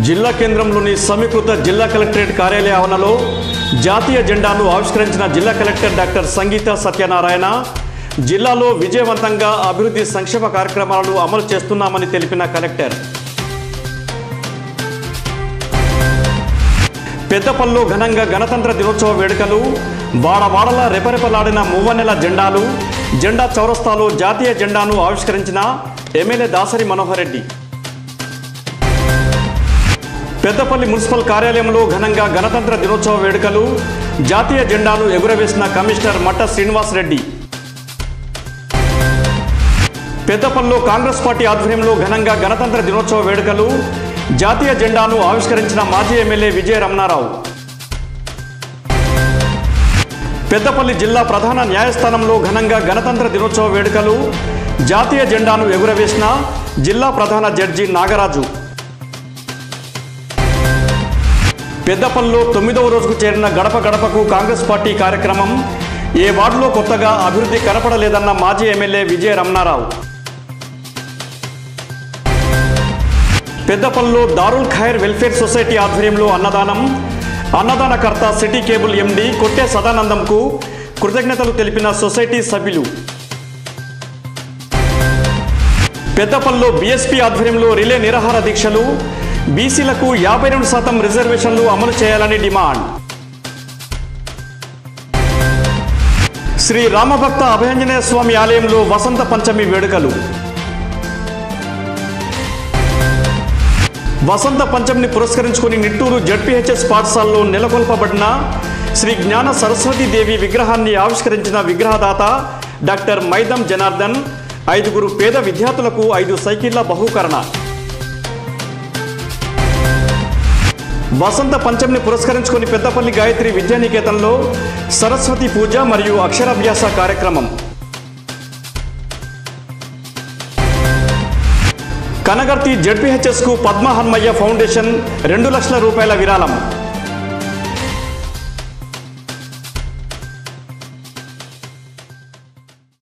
జిల్లా కేంద్రంలోని సమీకృత జిల్లా కలెక్టరేట్ కార్యాలయ ఆవరణలో జాతీయ జెండాను ఆవిష్కరించిన జిల్లా కలెక్టర్ డాక్టర్ సంగీత సత్యనారాయణ జిల్లాలో విజయవంతంగా అభివృద్ధి సంక్షేమ కార్యక్రమాలను అమలు చేస్తున్నామని తెలిపిన కలెక్టర్ పెద్దపల్లిలో ఘనంగా గణతంత్ర దినోత్సవ వేడుకలు వాడవాడలా రెపరెపలాడిన మూవన్నెల జెండాలు జెండా చౌరస్తాలో జాతీయ జెండాను ఆవిష్కరించిన ఎమ్మెల్యే దాసరి మనోహర్ రెడ్డి పెద్దపల్లి మున్సిపల్ కార్యాలయంలో ఘనంగా గణతంత్ర దినోత్సవ వేడుకలు జాతీయ జెండాను ఎగురవేసిన కమిషనర్ మట్ట శ్రీనివాస్ రెడ్డి పెద్దపల్లిలో కాంగ్రెస్ పార్టీ ఆధ్వర్యంలో ఘనంగా గణతంత్ర దినోత్సవ వేడుకలు జాతీయ జెండాను ఆవిష్కరించిన మాజీ ఎమ్మెల్యే విజయ రమణారావు పెద్దపల్లి జిల్లా ప్రధాన న్యాయస్థానంలో ఘనంగా గణతంత్ర దినోత్సవ వేడుకలు జాతీయ జెండాను ఎగురవేసిన జిల్లా ప్రధాన జడ్జి నాగరాజు పెద్దపల్లిలో తొమ్మిదవ రోజుకు చేరిన గడప గడపకు కాంగ్రెస్ పార్టీ కార్యక్రమం ఏ వార్డులో కొత్తగా అభివృద్ధి కనపడలేదన్న మాజీ ఎమ్మెల్యే విజయ రమణారావు పెద్దపల్లిలో దారుల్ ఖైర్ వెల్ఫేర్ సొసైటీ ఆధ్వర్యంలో అన్నదానం అన్నదానకర్త సిటీ కేబుల్ ఎండి కొట్టే సదానందంకు కృతజ్ఞతలు తెలిపిన సొసైటీ సభ్యులు పెద్దపల్లిలో బీఎస్పీ ఆధ్వర్యంలో రిలే నిరాహార దీక్షలు బీసీలకు యాభై రెండు శాతం రిజర్వేషన్లు అమలు చేయాలని డిమాండ్ శ్రీ రామభక్త అభయాంజనేయ స్వామి ఆలయంలో వసంత పంచమి వేడుకలు వసంత పంచమిని పురస్కరించుకుని నిట్టూరు జడ్పీహెచ్ఎస్ పాఠశాలలో నెలకొల్పబడిన శ్రీ జ్ఞాన సరస్వతీ దేవి విగ్రహాన్ని ఆవిష్కరించిన విగ్రహదాత డాక్టర్ మైదం జనార్దన్ ఐదుగురు పేద విద్యార్థులకు ఐదు సైకిళ్ల బహూకరణ వసంత పంచమిని పురస్కరించుకుని పెద్దపల్లి గాయత్రి విద్యానికేతన్లో సరస్వతి పూజ మరియు అక్షరాభ్యాస కార్యక్రమం కనగర్తి జడ్పీహెచ్ఎస్కు పద్మ హన్మయ్య ఫౌండేషన్ రెండు లక్షల రూపాయల విరాళం